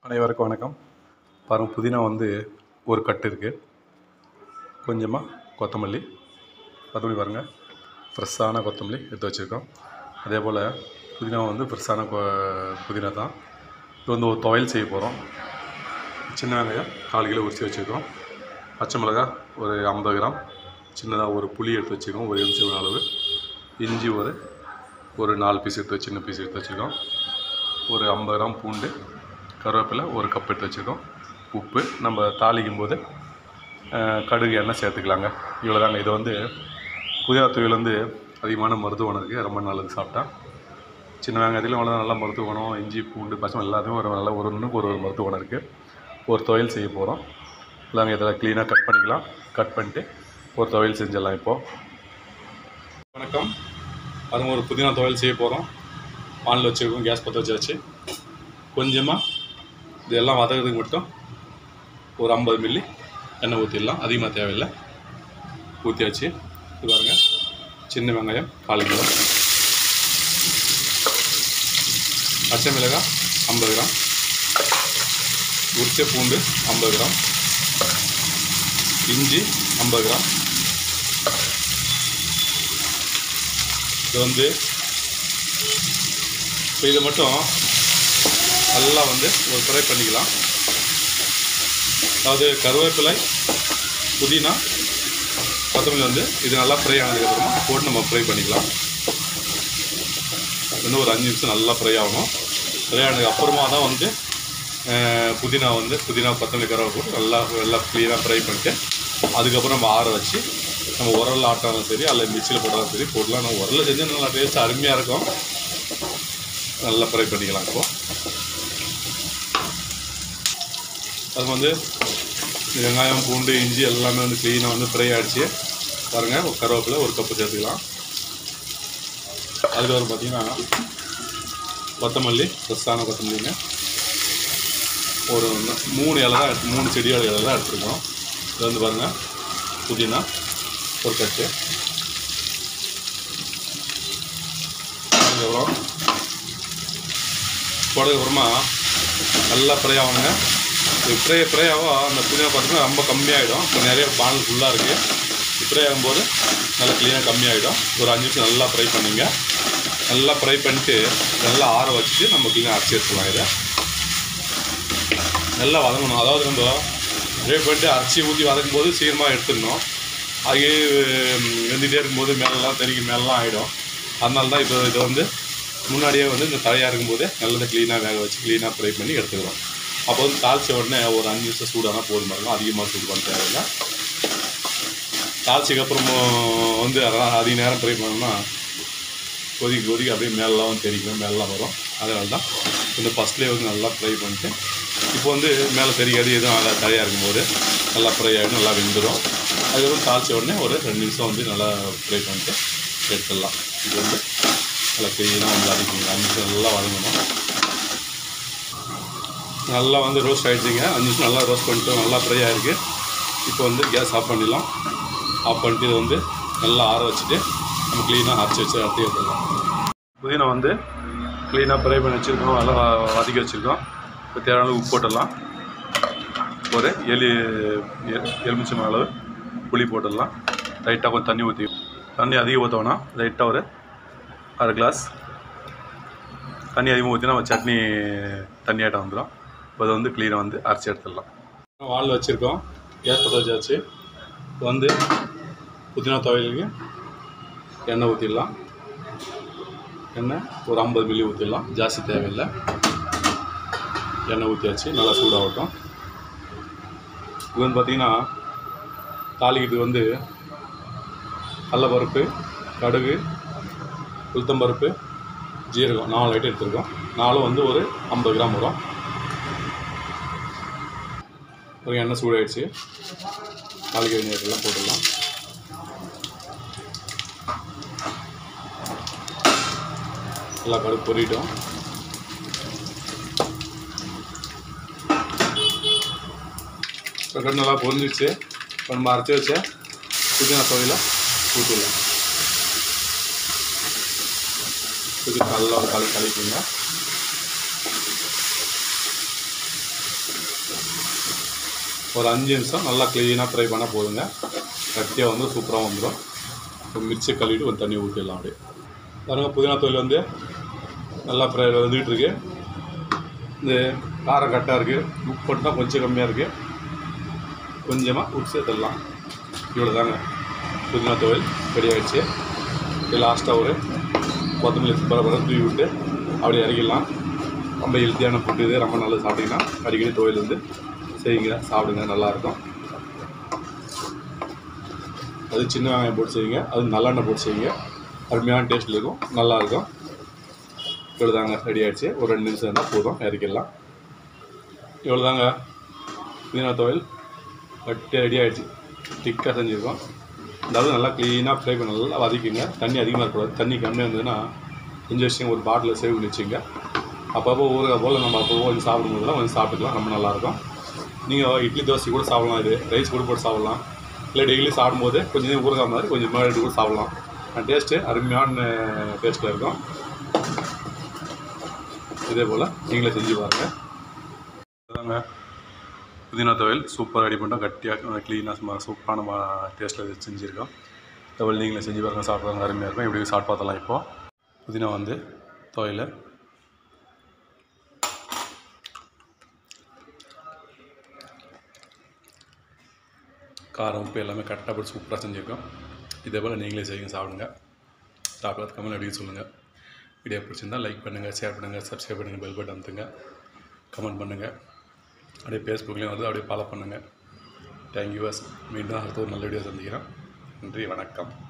அனைவருக்கும் வணக்கம் பாருங்கள் புதினா வந்து ஒரு கட்டு இருக்குது கொஞ்சமாக கொத்தமல்லி கொத்தமல்லி பாருங்கள் ஃப்ரெஷ்ஷான கொத்தமல்லி எடுத்து வச்சுருக்கோம் அதே போல் புதினா வந்து ஃப்ரெஷ்ஷான கொ புதினா தான் இது வந்து ஒரு துவையல் செய்ய போகிறோம் சின்ன வெங்காயம் கால் கிலோ உரித்து வச்சுருக்கோம் பச்சை மிளகாய் ஒரு ஐம்பது கிராம் சின்னதாக ஒரு புளி எடுத்து வச்சுருக்கோம் ஒரு எலுமிச்சம் அளவு இஞ்சி ஒரு ஒரு நாலு பீஸ் எடுத்து வச்சு சின்ன பீஸ் எடுத்து வச்சுருக்கோம் ஒரு ஐம்பது கிராம் பூண்டு கருவேப்பிலை ஒரு கப் எடுத்து வச்சுருக்கோம் உப்பு நம்ம தாளிக்கும் போது அஹ், கடுகு எண்ணெய் சேர்த்துக்கலாங்க இவ்வளோ தாங்க இது வந்து புதினா துவையல் வந்து அதிகமான மருத்துவ குணம் இருக்குது ரொம்ப நல்லது சாப்பிட்டா சின்ன வெங்காயத்துலையும் அவ்வளோ நல்லா மருத்துவ குணம் இஞ்சி பூண்டு பச்சை எல்லாத்தையும் ஒரு நல்ல ஒரு ஒன்றுக்கு ஒரு ஒரு மருத்துவ குணம் இருக்குது ஒரு துவையல் செய்ய போகிறோம் இதாங்க இதெல்லாம் க்ளீனாக கட் பண்ணிக்கலாம் கட் பண்ணிட்டு ஒரு துவையல் செஞ்சிடலாம் இப்போது வணக்கம் அதுவும் ஒரு புதினா துவையல் செய்ய போகிறோம் வானில் வச்சுருக்கோம் கேஸ் பற்ற வச்சாச்சு கொஞ்சமாக இதெல்லாம் வதக்கிறதுக்கு மட்டும் ஒரு ஐம்பது மில்லி எண்ணெய் ஊற்றிடலாம் அதிகமாக தேவையில்லை ஊற்றியாச்சு இது பாருங்க சின்ன வெங்காயம் கால் கிலோ பச்சை மிளகாய் ஐம்பது கிராம் உரிச்ச பூண்டு ஐம்பது கிராம் இஞ்சி ஐம்பது கிராம் இது வந்து இப்போ இதை மட்டும் நல்லா வந்து ஒரு ஃப்ரை பண்ணிக்கலாம் அதாவது கருவேப்பிலை புதினா கொத்தமல்லி வந்து இது நல்லா ஃப்ரை ஆனதுக்கப்புறமா போட்டு நம்ம ஃப்ரை பண்ணிக்கலாம் இன்னும் ஒரு அஞ்சு நிமிஷம் நல்லா ஃப்ரை ஆகணும் ஃப்ரை ஆனதுக்கு அப்புறமா தான் வந்து அஹ், புதினா வந்து புதினா கொத்தமல்லி கருவேப்பிலை போட்டு நல்லா நல்லா க்ளீனாக ஃப்ரை பண்ணிட்டு அதுக்கப்புறம் நம்ம ஆற வச்சு நம்ம உரல் ஆட்டாலும் சரி அல்ல மிக்சியில் போட்டாலும் சரி போடலாம் நம்ம உரலில் செஞ்சு நல்லா டேஸ்ட் அருமையாக இருக்கும் நல்லா ஃப்ரை பண்ணிக்கலாம் இப்போ அது வந்து வெங்காயம் பூண்டு இஞ்சி எல்லாமே வந்து க்ளீனாக வந்து ஃப்ரை ஆகிடுச்சு பாருங்கள் ஒரு கருவேப்பிலை ஒரு கப்பு சேர்த்துக்கலாம் அதுக்கப்புறம் பார்த்தீங்கன்னா கொத்தமல்லி ஃப்ரெஷ்ஷான கொத்தமல்லிங்க ஒரு ந- மூணு இலை தான் எடுத்து மூணு செடியோட இலை தான் எடுத்துருக்கோம் இது வந்து பாருங்கள் புதினா ஒரு கட்டு அதுக்கப்புறம் போட்டதுக்கப்புறமா நல்லா ஃப்ரை ஆகணுங்க இது ஃப்ரை ஃப்ரை ஆகும் அந்த புதினா பார்த்தீங்கன்னா ரொம்ப கம்மியாகிடும் இப்போ நிறைய பானல் ஃபுல்லாக இருக்குது ஃப்ரை ஆகும்போது நல்லா க்ளீனாக கம்மியாகிடும் ஒரு அஞ்சு நிமிஷம் நல்லா ஃப்ரை பண்ணுங்க நல்லா ஃப்ரை பண்ணிட்டு நல்லா ஆற வச்சுட்டு நம்ம க்ளீனாக அரைச்சி எடுத்துக்கலாம் இதை நல்லா வதங்கணும் அதாவது நம்ம ஃப்ரை பண்ணிட்டு அரைச்சி ஊற்றி வதக்கும் போது சீக்கிரமாக எடுத்துடணும் அது வெந்துகிட்டே இருக்கும்போது மேலெல்லாம் தெறிக்கு மேலெலாம் ஆகிடும் அதனால தான் இப்போ இதை வந்து முன்னாடியே வந்து இந்த தழையாக இருக்கும்போதே நல்லா க்ளீனாக வேக வச்சு க்ளீனாக ஃப்ரை பண்ணி எடுத்துக்கிறோம் அப்போ வந்து தாளிச்ச உடனே ஒரு அஞ்சு நிமிஷம் சூடானா போதும் பாருங்க அதிகமாக சூடு பண்ண தேவையில்லை தாளிச்சதுக்கு அப்புறமா வந்து அதெல்லாம் அதிக நேரம் ஃப்ரை பண்ணோம்னா கொதிக்க கொதிக்க அப்படியே மேலெலாம் வந்து தெரிக்கும் மேலெலாம் வரும் அதனால தான் கொஞ்சம் ஃபஸ்ட்லேயே வந்து நல்லா ஃப்ரை பண்ணிட்டு இப்போ வந்து மேலே தெரியாது எதுவும் ஆகாது தழையாக இருக்கும்போது நல்லா ஃப்ரை ஆகிடும் நல்லா வெந்துடும் அதுக்கப்புறம் தாளிச்ச உடனே ஒரு ரெண்டு நிமிஷம் வந்து நல்லா ஃப்ரை பண்ணிட்டு எடுத்துடலாம் இது வந்து நல்லா க்ளீனாக வந்து அடிக்கணும் அஞ்சு நிமிஷம் நல்லா வதங்கணும் நல்லா வந்து ரோஸ்ட் ஆகிடுச்சிங்க அஞ்சு நிமிஷம் நல்லா ரோஸ்ட் பண்ணிட்டு நல்லா ஃப்ரை ஆகிருக்கு இப்போ வந்து கேஸ் ஆஃப் பண்ணிடலாம் ஆஃப் பண்ணிட்டு இதை வந்து நல்லா ஆற வச்சுட்டு நம்ம க்ளீனாக அரைச்சி வச்சு அடுத்து எடுத்துடலாம் புதினா வந்து க்ளீனாக ஃப்ரை பண்ணி வச்சுருக்கோம் நல்லா வ- வதக்கி வச்சுருக்கோம் இப்போ தேவையான அளவு உப்பு போட்டுடலாம் ஒரு எலி எ- எலுமிச்சம் அளவு புளி போட்டுடலாம் லைட்டாக கொஞ்சம் தண்ணி ஊற்றி தண்ணி அதிகம் ஊற்றோன்னா லைட்டாக ஒரு அரை கிளாஸ் தண்ணி அதிகமாக ஊற்றினா நம்ம சட்னி தண்ணி ஆட்டம் வந்துடும் இப்போ அதை வந்து க்ளீனாக வந்து அரைச்சி எடுத்துடலாம் வாலில் வச்சுருக்கோம் கேஸ் பற்ற வச்சாச்சு இப்போ வந்து புதினா துவையலுக்கு எண்ணெய் ஊற்றிடலாம் எண்ணெய் ஒரு ஐம்பது மில்லி ஊற்றிடலாம் ஜாஸ்தி தேவையில்லை எண்ணெய் ஊற்றியாச்சு நல்லா சூடாகட்டும் இது வந்து பார்த்திங்கன்னா தாளிக்கிறதுக்கு வந்து கடலப்பருப்பு கடுகு உளுத்தம்பருப்பு ஜீரகம் நாலு ஐட்டம் எடுத்துருக்கோம் நாலும் வந்து ஒரு ஐம்பது கிராம் வரும் ஒரு எண்ணெய் சூடாயிடுச்சு தாளிக்க வேண்டிய ஐட்டம்லாம் போட்டுடலாம் நல்லா கடுகு பொரிட்டோம் கடுகு நல்லா பொரிஞ்சிச்சு இப்போ நம்ம அரைச்சி வச்ச புதினா துவையில் ஊற்றிடலாம் ஊற்றி நல்லா ஒரு கலி கழிக்குங்க ஒரு அஞ்சு நிமிஷம் நல்லா க்ளீனாக ஃப்ரை பண்ணால் போதுங்க கட்டியாக வந்து சூப்பராக வந்துடும் இப்போ மிர்ச்சியை கழுவிட்டு ஒரு தண்ணி ஊற்றிடலாம் அப்படியே பாருங்க புதினா தொழில் வந்து நல்லா ஃப்ரை வந்துக்கிட்டு இருக்கு இந்த காரம் கரெக்டாக இருக்குது உப்பு மட்டும் தான் கொஞ்சம் கம்மியாக இருக்குது கொஞ்சமாக உப்பு சேர்த்துடலாம் இவ்வளோ தாங்க புதினா துவையல் ரெடி ஆகிடுச்சு இது லாஸ்ட்டாக ஒரு கொத்தமல்லி பர பர தூவி விட்டு அப்படியே இறக்கிடலாம் ரொம்ப ஹெல்த்தியான ஃபுட்டு இது ரொம்ப நல்லது சாப்பிட்டீங்கன்னா அடிக்கடி துவையல் வந்து செய்யுங்க சாப்பிடுங்க நல்லாயிருக்கும் அது சின்ன வெங்காயம் போட்டு செய்யுங்க அது நல்லெண்ணெய் போட்டு செய்யுங்க அருமையான டேஸ்ட்டில் இருக்கும் நல்லாயிருக்கும் இவ்வளோ தாங்க ரெடி ஆகிடுச்சு ஒரு ரெண்டு நிமிஷம் இருந்தால் போதும் இறக்கிடலாம் இவ்வளோ தாங்க புதினா துவையல் கட்டி ரெடி ஆகிடுச்சு திக்காக செஞ்சுருக்கோம் அதாவது நல்லா க்ளீனாக ஃப்ரை பண்ணி நல்லா வதக்கிங்க தண்ணி அதிகமாக இருக்கக்கூடாது தண்ணி கம்மியாக இருந்ததுன்னா கொஞ்சம் விஷயம் ஒரு பாட்டிலில் சேவ் பண்ணி வச்சுங்க அப்பப்போ ஊறுகாய் போல் நம்ம அப்போ கொஞ்சம் சாப்பிடும்போதெல்லாம் கொஞ்சம் சாப்பிட்டுக்கலாம் ரொம்ப நல்லாயிருக்கும் நீங்கள் இட்லி தோசை கூட சாப்பிடலாம் இது ரைஸ் கூட போட்டு சாப்பிடலாம் இல்லை டெய்லி சாப்பிடும்போது கொஞ்சம் நேரம் ஊறுகாய் மாதிரி கொஞ்சம் மேலே எடுத்து கூட சாப்பிடலாம் டேஸ்ட்டு அருமையான டேஸ்ட்டில் இருக்கும் இதே போல் நீங்களே செஞ்சு பாருங்கள் அதாங்க புதினா துவையல் சூப்பராக ரெடி பண்ணிட்டோம் கட்டியாக க்ளீனாக சூப்பரான டேஸ்ட்டில் செஞ்சுருக்கோம் துவையல் நீங்களே செஞ்சு பாருங்கள் சாப்பிட்றாங்க அருமையாக இருக்கும் எப்படி சாப்பிட்டு பார்த்தலாம் இப்போது புதினா வந்து துவையல் காரம் உப்பு எல்லாமே கரெக்டாக போட்டு சூப்பராக செஞ்சுருக்கோம் இதே போல் நீங்களே செய்யுங்க சாப்பிடுங்க சாப்பிடாத கமெண்ட் அப்படின்னு சொல்லுங்கள் வீடியோ பிடிச்சிருந்தா லைக் பண்ணுங்கள் ஷேர் பண்ணுங்கள் சப்ஸ்கிரைப் பண்ணுங்கள் பெல் பட்டன் அமுத்துங்க கமெண்ட் பண்ணுங்கள் அப்படியே ஃபேஸ்புக்லேயும் வந்து அப்படியே ஃபாலோ பண்ணுங்கள் தேங்க்யூ மீண்டும் அடுத்த ஒரு நல்ல வீடியோ சந்திக்கிறேன் நன்றி வணக்கம்